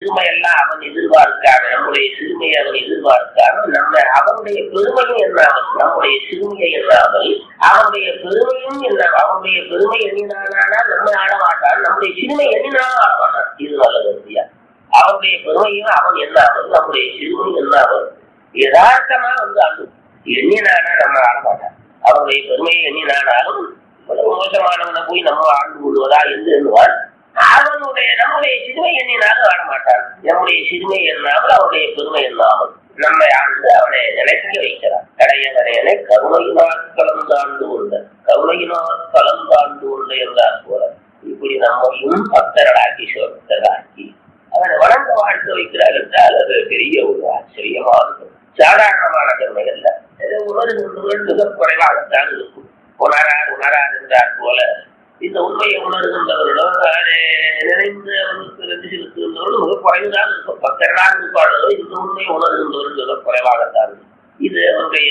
சிறுமை எல்லாம் அவன் எதிர்பார்க்காம நம்முடைய சிறுமையை அவன் எதிர்பார்க்காம நம்ம அவனுடைய பெருமையும் எண்ணாமல் நம்முடைய சிறுமையை எண்ணாமல் அவனுடைய பெருமையும் என்ன அவனுடைய பெருமை எண்ணினானா நம்ம ஆட மாட்டான் நம்முடைய சிறுமை எண்ணினாலும் ஆட மாட்டான் இது நல்லது இல்லையா அவனுடைய பெருமையும் அவன் எண்ணாமல் நம்முடைய சிறுமையும் எண்ணாமல் யதார்த்தமா வந்து ஆண்டு எண்ணினானா நம்ம ஆட மாட்டான் அவனுடைய பெருமையை எண்ணினானாலும் இவ்வளவு மோசமானவனை போய் நம்ம ஆண்டு கொள்வதா என்று எண்ணுவான் அவனுடைய நம்முடைய சிறுமை எண்ணினாலும் ஆட மாட்டான் நம்முடைய சிறுமை எண்ணாமல் அவனுடைய பெருமை எண்ணாமல் நம்மை ஆண்டு அவனை நினைக்க வைக்கிறான் கடையவனையனை கருணையினால் கலந்தாண்டு உள்ள கருணையினால் கலந்தாண்டு உள்ள என்றார் போல இப்படி நம்மையும் பக்தர்களாக்கி சொத்தராக்கி அவனை வளர்ந்து வாழ்த்து வைக்கிறார் என்றால் அது பெரிய ஒரு ஆச்சரியமாக இருக்கும் சாதாரணமான கருணை அல்ல உணர்கின்றவர்கள் மிக குறைவாகத்தான் இருக்கும் உணரார் உணரார் என்றார் போல இந்த உண்மையை உணர்கின்றவர்களும் அதை நிறைந்து அவர்களுக்கு நன்றி செலுத்துகின்றவர்களும் மிக குறைவுதான் இருக்கும் பக்தர்களாக இருப்பார்களோ இந்த உண்மையை உணர்கின்றவர்கள் மிக குறைவாகத்தான் இருக்கும் இது அவருடைய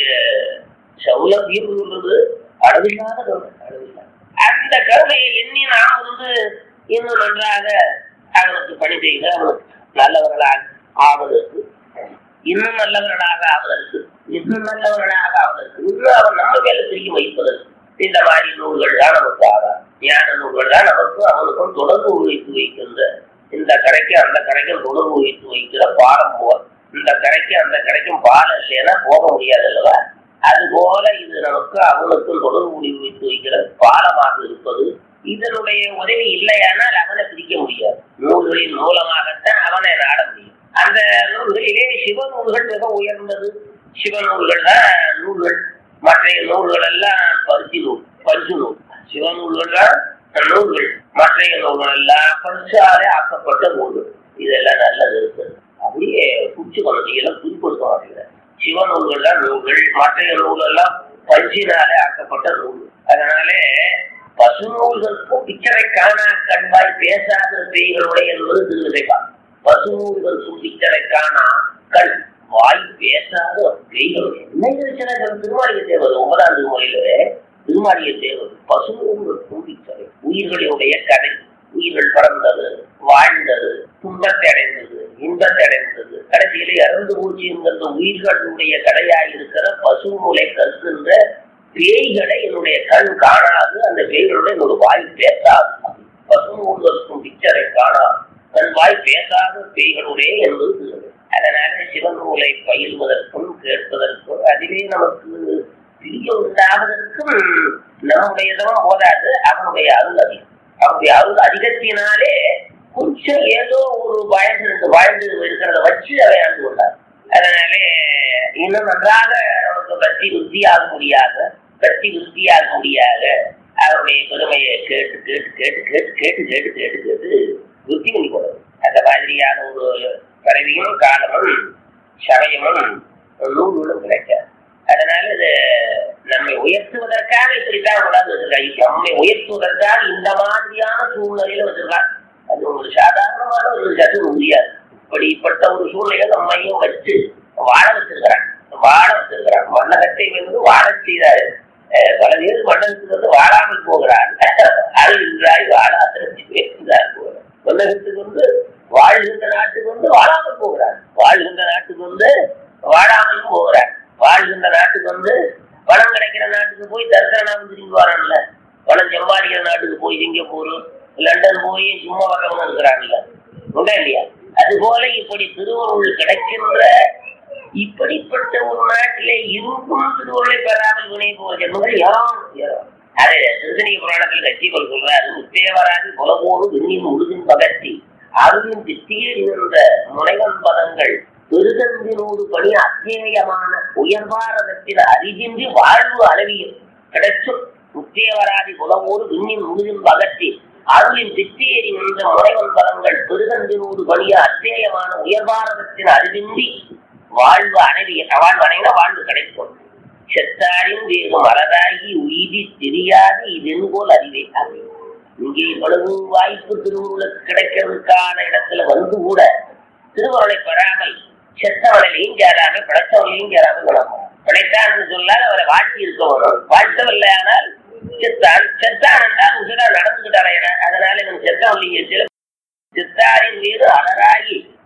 சௌலபியம் என்பது அளவில்லாத கருணை அளவில்லாத அந்த கருணையை எண்ணி நாம் வந்து இன்னும் நன்றாக அவனுக்கு பணி செய்து அவனுக்கு நல்லவர்களாக ஆவதற்கு இன்னும் நல்லவர்களாக ஆவதற்கு இன்னும் நல்லவர்களாக ஆவதற்கு இன்னும் அவன் நம்ம மேல திரும்பி வைப்பதற்கு இந்த மாதிரி நூல்கள் தான் நமக்கு ஆதாரம் ஞான நூல்கள் தான் நமக்கு அவனுக்கும் தொடர்பு வைத்து வைக்கின்ற இந்த கரைக்கு அந்த கரைக்கும் தொடர்பு வைத்து வைக்கிற பாலம் போல் இந்த கரைக்கு அந்த கரைக்கும் பாலம் இல்லைன்னா போக முடியாது அல்லவா அதுபோல இது நமக்கு அவனுக்கும் தொடர்பு வைத்து வைக்கிற பாலமாக இருப்பது இதனுடைய உதவி இல்லையானால் அவனை பிரிக்க முடியாது நூல்களின் மூலமாகத்தான் அவனை நாட முடியும் அந்த நூல்களிலே சிவநூல்கள் மிக உயர்ந்தது சிவநூல்கள் தான் நூல்கள் மற்ற நூல்கள் எல்லாம் பருத்தி நூல் பஞ்சு நூல் சிவநூல்கள் தான் நூல்கள் மற்ற நூல்கள் எல்லாம் பஞ்சாலே ஆக்கப்பட்ட நூல்கள் இதெல்லாம் நல்லது இருக்குது அப்படியே குச்சி குழந்தைகளை குறிப்பிடுத்த மாட்டேங்கிறார் சிவநூல்கள் தான் நூல்கள் மற்ற நூல் எல்லாம் பஞ்சினாலே ஆக்கப்பட்ட நூல் அதனாலே பசுநூல்களுக்கும் பிச்சரை காணா கண்பாய் பேசாத பேய்களுடைய என்பது திருவிதைப்பா பசுநூல்களுக்கும் பிச்சரை காணா கண் வாய் பேசாத பேய்களுடைய திருமாளிக தேவர் ஒன்பதாம் திருமுறையிலே திருமாளிக தேவர் பசுநூல்களுக்கும் பிச்சரை உயிர்களுடைய கதை உயிர்கள் பிறந்தது வாழ்ந்தது துன்பத்தை அடைந்தது இன்பத்தை அடைந்தது கடைசியிலே இறந்து மூச்சு என்கின்ற உயிர்களுடைய கடையாய் இருக்கிற பசு மூளை கற்கின்ற பேய்களை என்னுடைய கண் காணாது அந்த பேய்களுடைய என்னோட வாய் பேசாது பசுமூர்களுக்கும் பிக்சரை காணாது தன் வாய் பேசாத பேய்களுடைய என்பது அதனால சிவன் நூலை பயில்வதற்கும் கேட்பதற்கும் அதிலே நமக்கு பிரிய உண்டாவதற்கும் நம்முடையதும் போதாது அவனுடைய அருள் அதிகம் அவனுடைய அருள் அதிகத்தினாலே கொஞ்சம் ஏதோ ஒரு வாழ்ந்து வாழ்ந்து இருக்கிறத வச்சு அவை ஆண்டு கொண்டார் அதனாலே இன்னும் நன்றாக நமக்கு பக்தி விருத்தியாக முடியாத பக்தி விருத்தியாக முடியாத அவருடைய பெருமையை கேட்டு கேட்டு கேட்டு கேட்டு கேட்டு கேட்டு கேட்டு கேட்டு விருத்தி பண்ணி போடுறது அந்த மாதிரியான ஒரு பறவையும் காலமும் சமயமும் நூல்களும் கிடைக்காது அதனால இது நம்மை உயர்த்துவதற்காக இப்படித்தான் கொண்டாந்து வச்சிருக்காங்க நம்மை உயர்த்துவதற்காக இந்த மாதிரியான சூழ்நிலையில வச்சிருக்காங்க அது ஒரு சாதாரணமான ஒரு சத்து முடியாது இப்படிப்பட்ட ஒரு சூழ்நிலையை நம்மையும் வச்சு வாழ வச்சிருக்கிறான் வாழ வச்சிருக்கிறான் மன்னகத்தை வந்து வாழ செய்தாரு பல பேர் மன்னகத்துக்கு வந்து வாழாமல் போகிறார் அழுகிறாய் வாழாத்திரத்தி பேசுகிறார் போகிறார் மன்னகத்துக்கு வந்து வாழ்கின்ற நாட்டுக்கு வந்து வாழாமல் போகிறார் வாழ்கின்ற நாட்டுக்கு வந்து வாழாமல் போகிறார் வாழ்கின்ற நாட்டுக்கு வந்து பணம் கிடைக்கிற நாட்டுக்கு போய் தரிசனம் திரும்பி வரான்ல பணம் சம்பாதிக்கிற நாட்டுக்கு போய் சிங்கப்பூர் லண்டன் போய் சும்மா வர்றவங்க இருக்கிறாங்கல்ல உண்டா இல்லையா அது போல இப்படி திருவருள் கிடைக்கின்ற இப்படிப்பட்ட ஒரு நாட்டிலே இருந்தும் திருவருளை பெறாமல் வினை போற ஜென்மங்கள் யாரும் அது திருத்தணிக புராணத்தில் கட்சிகள் சொல்றாரு முத்தே வராது குலமோடு விண்ணின் முழுதின் பகத்தி அருவின் திட்டியில் இருந்த முனைவன் பதங்கள் பெருதந்தினோடு பணி அத்தேயமான உயர்வாரதத்தில் அறிவின்றி வாழ்வு அளவியும் கிடைச்சும் முத்தேவராதி குலமோடு விண்ணின் முழுதின் பகத்தி அருளின் திட்டேறி நின்ற முனைவன் பலங்கள் பெருதந்தினோடு பணிய அத்தேயமான உயர்வாரதத்தின் அறிவின்றி வாழ்வு அணைவிய வாழ்வு அணைனா வாழ்வு கிடைக்கும் செத்தாரின் வேறு மலராகி உயிரி தெரியாது இதன் போல் அறிவை இங்கே இவ்வளவு வாய்ப்பு திருவுருளுக்கு கிடைக்கிறதுக்கான இடத்துல வந்து கூட திருவருளை பெறாமல் செத்தவனையும் சேராம பிழைத்தவனையும் சேராம குணம் பிழைத்தான் சொன்னால் அவரை வாழ்த்தி இருக்க வரும் வாழ்த்தவில்லை ஆனால் செத்தான் செத்தான் என்றால் உசுரா நடந்துகிட்டு அலையிறான் அதனால இவன் செத்தவன் சில சித்தாரின் மீது அலராகி